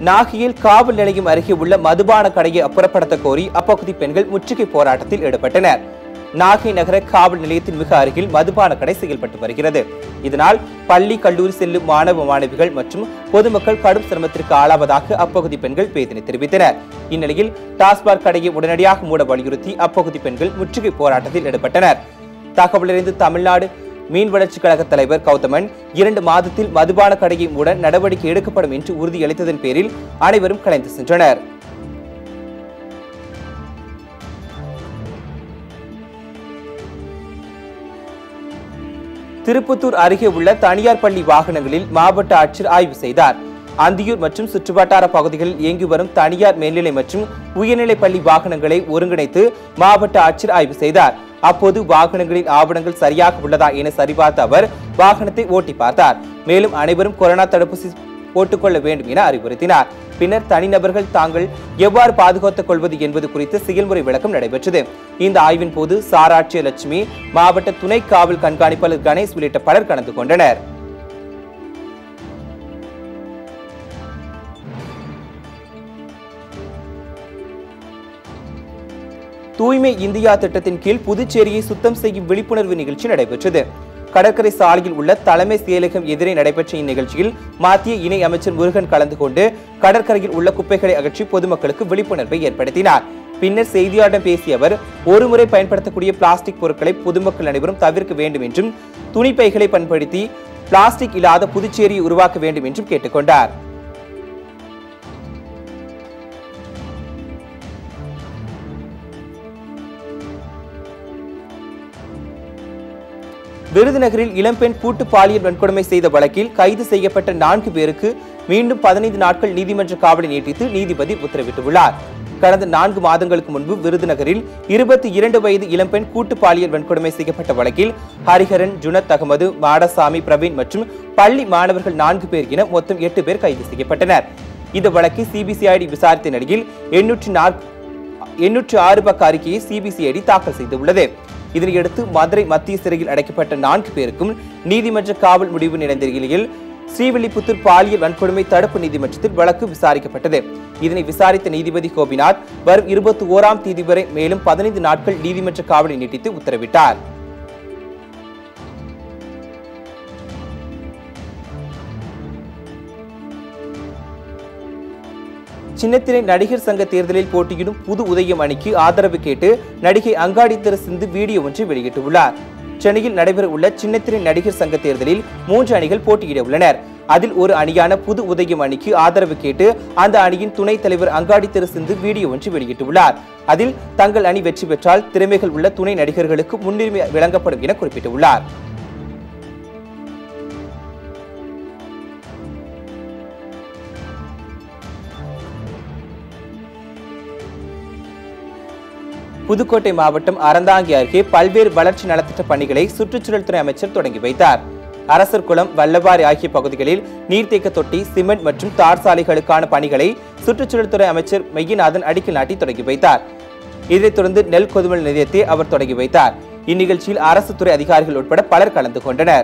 நாகையில் காவல் நிலையம் அருகே உள்ள மதுபான கடையை அப்புறப்படுத்த கோரி அப்பகுதி பெண்கள் முற்றுகை போராட்டத்தில் ஈடுபட்டனர் நாகை நகர காவல் நிலையத்தின் மிக அருகில் மதுபான கடை செயல்பட்டு வருகிறது இதனால் பள்ளி கல்லூரி செல்லும் மாணவ மாணவிகள் மற்றும் பொதுமக்கள் கடும் சிரமத்திற்கு ஆளாவதாக அப்பகுதி பெண்கள் வேதனை தெரிவித்தனர் இந்நிலையில் டாஸ்மாக் கடையை உடனடியாக மூட வலியுறுத்தி அப்பகுதி பெண்கள் முற்றுகை போராட்டத்தில் ஈடுபட்டனர் தகவலறிந்து தமிழ்நாடு மீன் வளர்ச்சிக் கழக தலைவர் கௌதமன் இரண்டு மாதத்தில் மதுபான கடையை மூட நடவடிக்கை எடுக்கப்படும் என்று உறுதியளித்ததன் பேரில் அனைவரும் கலைந்து சென்றனர் திருப்பத்தூர் அருகே உள்ள தனியார் பள்ளி வாகனங்களில் மாவட்ட ஆட்சியர் ஆய்வு செய்தார் அந்தியூர் மற்றும் சுற்றுவட்டார பகுதிகளில் இயங்கி வரும் தனியார் மேல்நிலை மற்றும் உயர்நிலைப் பள்ளி வாகனங்களை ஒருங்கிணைத்து மாவட்ட ஆட்சியர் ஆய்வு செய்தார் அப்போது வாகனங்களின் ஆவணங்கள் சரியாக உள்ளதா என சரிபார்த்த அவர் வாகனத்தை ஓட்டி பார்த்தார் மேலும் அனைவரும் கொரோனா தடுப்பூசி போட்டுக்கொள்ள வேண்டும் என அறிவுறுத்தினார் பின்னர் தனிநபர்கள் தாங்கள் எவ்வாறு பாதுகாத்துக் கொள்வது என்பது குறித்து செயல்முறை விளக்கம் நடைபெற்றது இந்த ஆய்வின் போது சாராட்சியர் லட்சுமி மாவட்ட துணை காவல் கண்காணிப்பாளர் கணேஷ் உள்ளிட்ட பலர் கலந்து கொண்டனர் தூய்மை இந்தியா திட்டத்தின் கீழ் புதுச்சேரியை சுத்தம் செய்யும் விழிப்புணர்வு நிகழ்ச்சி நடைபெற்றது கடற்கரை சாலையில் உள்ள தலைமை செயலகம் எதிரே நடைபெற்ற இந்நிகழ்ச்சியில் மத்திய இணை அமைச்சர் முருகன் கலந்து கொண்டு கடற்கரையில் உள்ள குப்பைகளை அகற்றி பொதுமக்களுக்கு விழிப்புணர்வை ஏற்படுத்தினார் பின்னர் செய்தியாளர்களிடம் பேசிய அவர் ஒருமுறை பயன்படுத்தக்கூடிய பிளாஸ்டிக் பொருட்களை பொதுமக்கள் அனைவரும் தவிர்க்க வேண்டும் என்றும் துணிப்பைகளை பயன்படுத்தி பிளாஸ்டிக் இல்லாத புதுச்சேரியை உருவாக்க வேண்டும் என்றும் கேட்டுக்கொண்டார் விருதுநகரில் இளம்பெண் கூட்டு பாலியல் வன்கொடுமை செய்த வழக்கில் கைது செய்யப்பட்ட நான்கு பேருக்கு மீண்டும் பதினைந்து நாட்கள் நீதிமன்ற காவலை நீட்டித்து நீதிபதி உத்தரவிட்டுள்ளார் கடந்த நான்கு மாதங்களுக்கு முன்பு விருதுநகரில் இருபத்தி இரண்டு வயது இளம்பெண் கூட்டு பாலியல் வன்கொடுமை செய்யப்பட்ட வழக்கில் ஹரிஹரன் ஜுனத் அகமது மாடசாமி பிரவீன் மற்றும் பள்ளி மாணவர்கள் நான்கு பேர் என மொத்தம் எட்டு பேர் கைது செய்யப்பட்டனர் இந்த வழக்கை சிபிசிஐடி விசாரித்த நிலையில் எண்ணூற்று நான்கு எண்ணூற்று ஆறு பக்க அறிக்கையை சிபிசிஐடி தாக்கல் செய்துள்ளது இதனையடுத்து மதுரை மத்திய சிறையில் அடைக்கப்பட்ட நான்கு பேருக்கும் நீதிமன்ற காவல் முடிவு நிறைந்த நிலையில் ஸ்ரீவில்லிபுத்தூர் பாலியல் வன்கொடுமை தடுப்பு நீதிமன்றத்தில் வழக்கு விசாரிக்கப்பட்டது இதனை விசாரித்த நீதிபதி கோபிநாத் வரும் இருபத்தி ஓராம் தேதி வரை மேலும் பதினைந்து நாட்கள் நீதிமன்ற காவலை நீட்டித்து உத்தரவிட்டார் சின்னத்திரை நடிகர் சங்க தேர்தலில் போட்டியிடும் புது உதயம் அணிக்கு ஆதரவு கேட்டு நடிகை அங்காடி திரு சிந்து வீடியோ ஒன்றை வெளியிட்டுள்ளார் சென்னையில் நடைபெற உள்ள சின்னத்திரை நடிகர் சங்க தேர்தலில் மூன்று அணிகள் போட்டியிட உள்ளனர் அதில் ஒரு அணியான புது உதயம் அணிக்கு ஆதரவு கேட்டு அந்த அணியின் துணைத் தலைவர் அங்காடி திரு சிந்து வீடியோ ஒன்று வெளியிட்டுள்ளார் அதில் தங்கள் அணி வெற்றி பெற்றால் திறமைகள் உள்ள துணை நடிகர்களுக்கு முன்னுரிமை வழங்கப்படும் என குறிப்பிட்டுள்ளார் புதுக்கோட்டை மாவட்டம் அறந்தாங்கி அருகே பல்வேறு வளர்ச்சி நலத்திட்ட பணிகளை சுற்றுச்சூழல் துறை அமைச்சர் தொடங்கி வைத்தார் அரசர் குளம் வல்லவாரி ஆகிய பகுதிகளில் நீர்த்தேக்க தொட்டி சிமெண்ட் மற்றும் தார் சாலைகளுக்கான பணிகளை சுற்றுச்சூழல் துறை அமைச்சர் மெய்யநாதன் அடிக்கல் நாட்டி தொடங்கி வைத்தார் இதைத் தொடர்ந்து நெல் கொதுமல் நிலையத்தை அவர் தொடங்கி வைத்தார் இந்நிகழ்ச்சியில் அரசு துறை அதிகாரிகள் உட்பட பலர் கலந்து கொண்டனர்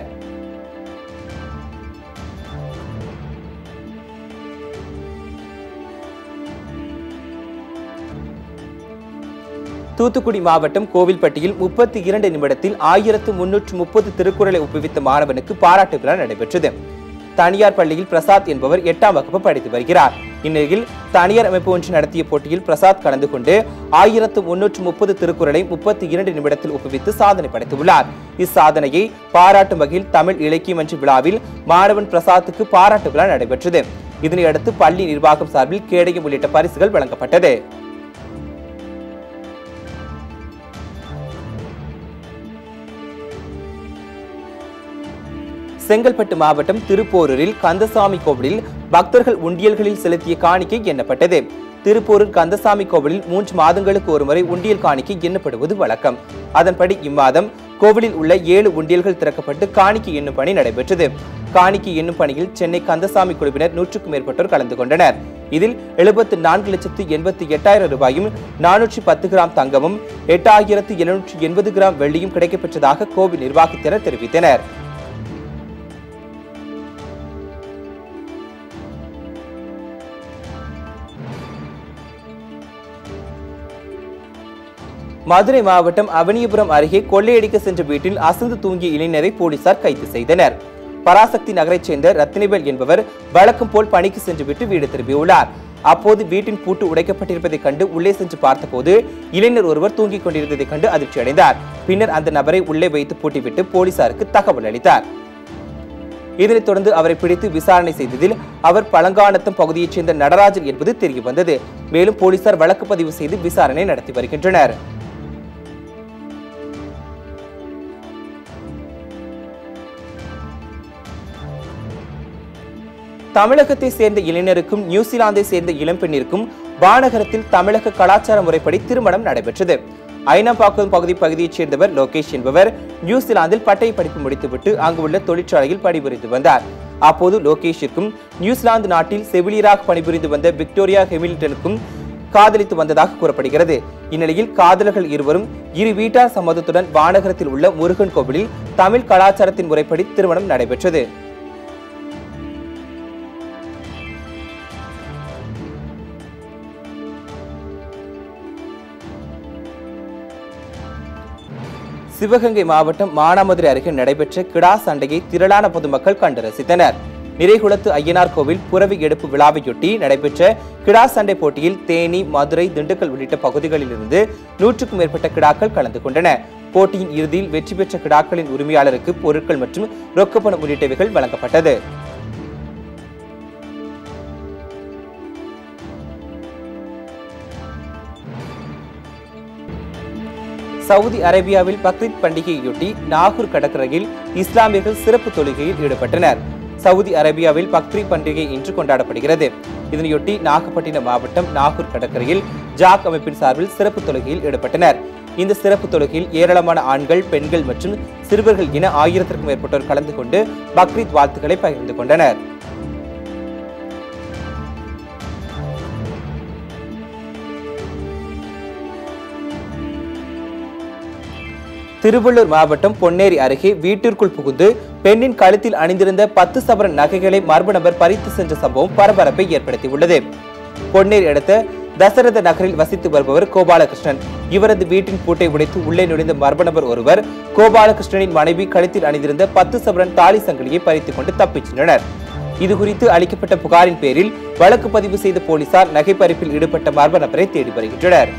தூத்துக்குடி மாவட்டம் கோவில்பட்டியில் முப்பத்தி இரண்டு நிமிடத்தில் ஆயிரத்து முன்னூற்று முப்பது திருக்குறளை ஒப்புவித்த மாணவனுக்கு பாராட்டு விழா நடைபெற்றது தனியார் பள்ளியில் பிரசாத் என்பவர் எட்டாம் வகுப்பு படித்து வருகிறார் இந்நிலையில் தனியார் அமைப்பு ஒன்று நடத்திய போட்டியில் பிரசாத் கலந்து கொண்டு ஆயிரத்து முன்னூற்று முப்பது திருக்குறளை முப்பத்தி இரண்டு நிமிடத்தில் ஒப்புவித்து சாதனை படைத்துள்ளார் இச்சாதனையை பாராட்டும் வகையில் தமிழ் இலக்கியம் என்ற விழாவில் மாணவன் பிரசாத்துக்கு பாராட்டு விழா நடைபெற்றது இதனையடுத்து பள்ளி நிர்வாகம் சார்பில் கேடயம் உள்ளிட்ட பரிசுகள் வழங்கப்பட்டது செங்கல்பட்டு மாவட்டம் திருப்போரூரில் கந்தசாமி கோவிலில் பக்தர்கள் உண்டியல்களில் செலுத்திய காணிக்கை எண்ணப்பட்டது திருப்போரூர் கந்தசாமி கோவிலில் மூன்று மாதங்களுக்கு ஒருமுறை உண்டியல் காணிக்கை எண்ணப்படுவது வழக்கம் அதன்படி இம்மாதம் கோவிலில் உள்ள ஏழு உண்டியல்கள் திறக்கப்பட்டு காணிக்கை எண்ணும் பணி நடைபெற்றது காணிக்கை எண்ணும் பணியில் சென்னை கந்தசாமி குழுவினர் நூற்றுக்கும் மேற்பட்டோர் கலந்து கொண்டனர் இதில் எழுபத்து நான்கு லட்சத்து எண்பத்தி எட்டாயிரம் ரூபாயும் நானூற்றி பத்து கிராம் தங்கமும் எட்டாயிரத்து எழுநூற்றி எண்பது கிராம் வெள்ளியும் கிடைக்கப்பெற்றதாக கோவில் நிர்வாகத்தினர் தெரிவித்தனர் மதுரை மாவட்டம் அவனியபுரம் அருகே கொள்ளையடிக்க சென்ற வீட்டில் அசந்து தூங்கிய இளைஞரை போலீசார் கைது செய்தனர் பராசக்தி நகரைச் சேர்ந்த ரத்தினவேல் என்பவர் வழக்கம் போல் பணிக்கு சென்றுவிட்டு வீடு திரும்பியுள்ளார் அப்போது வீட்டின் பூட்டு உடைக்கப்பட்டிருப்பதைக் கண்டு உள்ளே சென்று பார்த்தபோது இளைஞர் ஒருவர் தூங்கிக் கொண்டிருந்ததைக் கண்டு அதிர்ச்சி அடைந்தார் பின்னர் அந்த நபரை உள்ளே வைத்து பூட்டிவிட்டு போலீசாருக்கு தகவல் அளித்தார் இதனைத் தொடர்ந்து அவரை பிடித்து விசாரணை செய்ததில் அவர் பழங்கானத்தம் பகுதியைச் சேர்ந்த நடராஜன் என்பது தெரிய வந்தது மேலும் போலீசார் வழக்கு பதிவு செய்து விசாரணை நடத்தி வருகின்றனர் தமிழகத்தை சேர்ந்த இளைஞருக்கும் நியூசிலாந்தை சேர்ந்த இளம்பெண்ணிற்கும் வானகரத்தில் தமிழக கலாச்சார முறைப்படி திருமணம் நடைபெற்றது ஐனம்பாக்கம் பகுதி பகுதியைச் சேர்ந்தவர் லோகேஷ் என்பவர் நியூசிலாந்தில் பட்டய படிப்பு முடித்துவிட்டு அங்கு உள்ள தொழிற்சாலையில் பணிபுரிந்து வந்தார் அப்போது லோகேஷிற்கும் நியூசிலாந்து நாட்டில் செவிலியராக பணிபுரிந்து வந்த விக்டோரியா ஹெமில்டனுக்கும் காதலித்து வந்ததாக கூறப்படுகிறது இந்நிலையில் காதலர்கள் இருவரும் இரு வீட்டார் சம்மதத்துடன் வானகரத்தில் உள்ள முருகன் கோவிலில் தமிழ் கலாச்சாரத்தின் முறைப்படி திருமணம் நடைபெற்றது சிவகங்கை மாவட்டம் மானாமதுரை அருகே நடைபெற்ற கிடா சண்டையை திரளான பொதுமக்கள் கண்டு ரசித்தனர் நிறைகுளத்து ஐயனார் கோவில் புறவி எடுப்பு விழாவையொட்டி நடைபெற்ற கிடா சண்டை போட்டியில் தேனி மதுரை திண்டுக்கல் உள்ளிட்ட பகுதிகளிலிருந்து நூற்றுக்கும் மேற்பட்ட கிடாக்கள் கலந்து கொண்டன போட்டியின் இறுதியில் வெற்றி பெற்ற கிடாக்களின் உரிமையாளருக்கு பொருட்கள் மற்றும் ரொக்கப்பணம் உள்ளிட்டவைகள் வழங்கப்பட்டது சவுதி அரேபியாவில் பக்ரீத் பண்டிகையொட்டி நாகூர் கடற்கரையில் இஸ்லாமியர்கள் சிறப்பு தொழுகையில் ஈடுபட்டனர் சவுதி அரேபியாவில் பக்ரீத் பண்டிகை இன்று கொண்டாடப்படுகிறது இதனையொட்டி நாகப்பட்டினம் மாவட்டம் நாகூர் கடற்கரையில் ஜாக் அமைப்பின் சார்பில் சிறப்பு தொழுகையில் ஈடுபட்டனர் இந்த சிறப்பு தொழுகையில் ஏராளமான ஆண்கள் பெண்கள் மற்றும் சிறுவர்கள் என ஆயிரத்திற்கும் மேற்பட்டோர் கலந்து கொண்டு பக்ரீத் வாழ்த்துக்களை பகிர்ந்து கொண்டனர் திருவள்ளூர் மாவட்டம் பொன்னேரி அருகே வீட்டிற்குள் புகுந்து பெண்ணின் கழுத்தில் அணிந்திருந்த பத்து சவரன் நகைகளை மர்ம நபர் பறித்து சென்ற சம்பவம் பரபரப்பை ஏற்படுத்தியுள்ளது பொன்னேரி அடுத்த தசரத நகரில் வசித்து வருபவர் கோபாலகிருஷ்ணன் இவரது வீட்டின் பூட்டை உடைத்து உள்ளே நுழைந்த மர்ம நபர் ஒருவர் கோபாலகிருஷ்ணனின் மனைவி கழுத்தில் அணிந்திருந்த பத்து சவரன் தாலி சங்கிலியை பறித்துக் கொண்டு தப்பிச் சென்றனர் இதுகுறித்து அளிக்கப்பட்ட புகாரின் பேரில் வழக்கு பதிவு செய்த போலீசார் நகை பறிப்பில் ஈடுபட்ட மர்ம நபரை தேடி வருகின்றனர்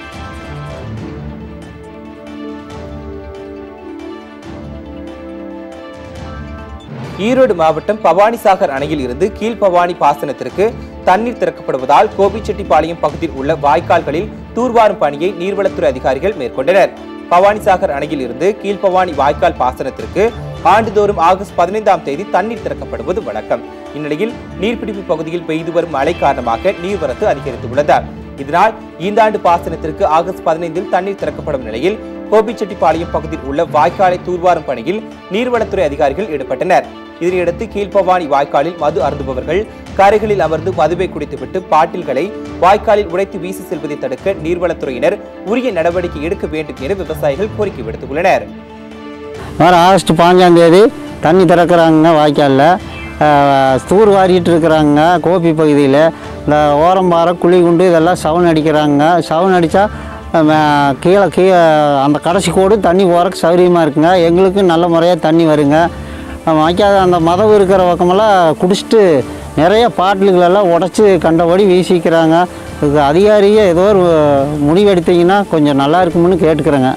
ஈரோடு மாவட்டம் பவானிசாகர் அணையில் இருந்து கீழ்பவானி பாசனத்திற்கு தண்ணீர் திறக்கப்படுவதால் கோபிச்செட்டிப்பாளையம் பகுதியில் உள்ள வாய்க்கால்களில் தூர்வாரும் பணியை நீர்வளத்துறை அதிகாரிகள் மேற்கொண்டனர் பவானிசாகர் அணையில் இருந்து கீழ்பவானி வாய்க்கால் பாசனத்திற்கு ஆண்டுதோறும் ஆகஸ்ட் பதினைந்தாம் தேதி தண்ணீர் திறக்கப்படுவது வழக்கம் இந்நிலையில் நீர்பிடிப்பு பகுதியில் பெய்து வரும் மழை காரணமாக நீர்வரத்து அதிகரித்துள்ளது இதனால் இந்த ஆண்டு பாசனத்திற்கு ஆகஸ்ட் பதினைந்தில் தண்ணீர் திறக்கப்படும் நிலையில் கோபிச்செட்டிப்பாளையம் பகுதியில் உள்ள வாய்க்காலை தூர்வாரும் பணியில் நீர்வளத்துறை அதிகாரிகள் ஈடுபட்டனர் இதனையடுத்து கீழ்பவானி வாய்க்காலில் மது அருந்துபவர்கள் கரைகளில் அமர்ந்து மதுவை குடித்துவிட்டு பாட்டில்களை வாய்க்காலில் உடைத்து வீசி செல்வதை தடுக்க நீர்வளத்துறையினர் உரிய நடவடிக்கை எடுக்க வேண்டும் என விவசாயிகள் கோரிக்கை விடுத்துள்ளனர் வர ஆகஸ்ட் பாஞ்சாம் தேதி தண்ணி திறக்கிறாங்க வாய்க்காலில் தூர் வாரிட்டு இருக்கிறாங்க கோபி பகுதியில் இந்த ஓரம்பாறை குழி குண்டு இதெல்லாம் சவுன் அடிக்கிறாங்க சவுன் அடித்தா கீழே கீழே அந்த கடைசி கோடு தண்ணி போகிறக்கு சௌகரியமாக இருக்குங்க எங்களுக்கு நல்ல முறையாக தண்ணி வருங்க வாய்க்கால் அந்த மதவு இருக்கிற பக்கமெல்லாம் குடிச்சிட்டு நிறைய பாட்டில்களெல்லாம் உடச்சி கண்டபடி வீசிக்கிறாங்க இதுக்கு அதிகாரியே ஏதோ ஒரு முடிவெடுத்தீங்கன்னா கொஞ்சம் நல்லா இருக்கும்னு கேட்டுக்கிறேங்க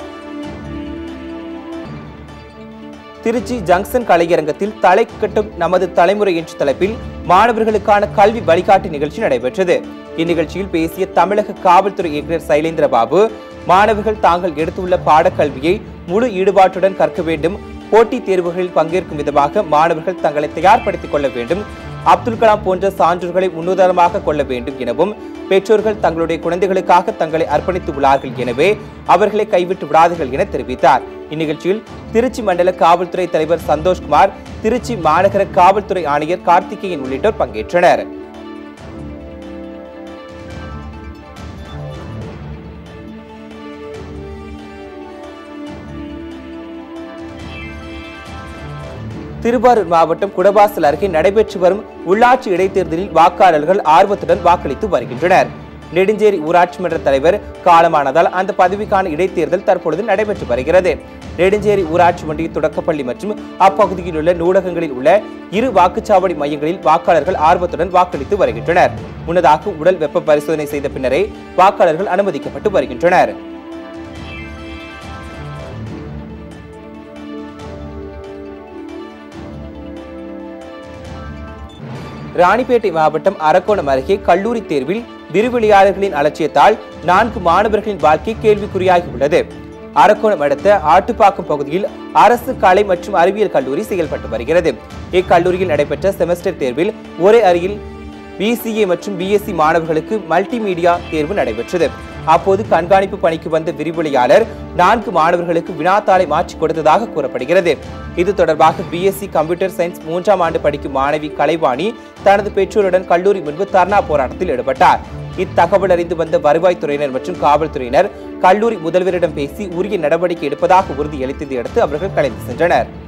திருச்சி ஜங்ஷன் கலையரங்கத்தில் தலை கட்டும் நமது தலைமுறை என்ற தலைப்பில் மாணவர்களுக்கான கல்வி வழிகாட்டு நிகழ்ச்சி நடைபெற்றது இந்நிகழ்ச்சியில் பேசிய தமிழக காவல்துறை இயக்குநர் சைலேந்திர பாபு மாணவர்கள் தாங்கள் எடுத்துள்ள பாடக்கல்வியை முழு ஈடுபாட்டுடன் கற்க வேண்டும் போட்டித் தேர்வுகளில் பங்கேற்கும் விதமாக மாணவர்கள் தங்களை தயார்படுத்திக் கொள்ள வேண்டும் அப்துல் கலாம் போன்ற சான்றோர்களை முன்னுதாரணமாக கொள்ள வேண்டும் எனவும் பெற்றோர்கள் தங்களுடைய குழந்தைகளுக்காக தங்களை அர்ப்பணித்து உள்ளார்கள் எனவே அவர்களை கைவிட்டு விடாதீர்கள் என தெரிவித்தார் இந்நிகழ்ச்சியில் திருச்சி மண்டல காவல்துறை தலைவர் சந்தோஷ்குமார் திருச்சி மாநகர காவல்துறை ஆணையர் கார்த்திகேயன் உள்ளிட்டோர் பங்கேற்றனர் திருவாரூர் மாவட்டம் குடவாசல் அருகே நடைபெற்று வரும் உள்ளாட்சி இடைத்தேர்தலில் வாக்காளர்கள் ஆர்வத்துடன் வாக்களித்து வருகின்றனர் நெடுஞ்சேரி ஊராட்சி மன்ற தலைவர் காலமானதால் அந்த பதவிக்கான இடைத்தேர்தல் தற்பொழுது நடைபெற்று வருகிறது நெடுஞ்சேரி ஊராட்சி ஒன்றிய தொடக்கப்பள்ளி மற்றும் அப்பகுதியில் உள்ள நூலகங்களில் உள்ள இரு வாக்குச்சாவடி மையங்களில் வாக்காளர்கள் ஆர்வத்துடன் வாக்களித்து வருகின்றனர் முன்னதாக உடல் வெப்ப பரிசோதனை செய்த பின்னரே வாக்காளர்கள் அனுமதிக்கப்பட்டு வருகின்றனர் ராணிப்பேட்டை மாவட்டம் அரக்கோணம் அருகே கல்லூரி தேர்வில் விரிவெளியாளர்களின் அலட்சியத்தால் நான்கு மாணவர்களின் வாழ்க்கை கேள்விக்குறியாகியுள்ளது அரக்கோணம் அடுத்த ஆட்டுப்பாக்கம் பகுதியில் அரசு கலை மற்றும் அறிவியல் கல்லூரி செயல்பட்டு வருகிறது இக்கல்லூரியில் நடைபெற்ற செமஸ்டர் தேர்வில் ஒரே அறையில் பிசிஏ மற்றும் பிஎஸ்சி மாணவர்களுக்கு மல்டிமீடியா தேர்வு நடைபெற்றது அப்போது கண்காணிப்பு பணிக்கு வந்த விரிவொளியாளர் நான்கு மாணவர்களுக்கு வினாத்தாளை மாற்றி கொடுத்ததாக கூறப்படுகிறது இது தொடர்பாக பிஎஸ்சி கம்ப்யூட்டர் சயின்ஸ் மூன்றாம் ஆண்டு படிக்கும் மாணவி கலைவாணி தனது பெற்றோருடன் கல்லூரி முன்பு தர்ணா போராட்டத்தில் ஈடுபட்டார் இத்தகவல் அறிந்து வந்த வருவாய்த்துறையினர் மற்றும் காவல்துறையினர் கல்லூரி முதல்வரிடம் பேசி உரிய நடவடிக்கை எடுப்பதாக உறுதியளித்ததை அடுத்து அவர்கள் கலைந்து சென்றனர்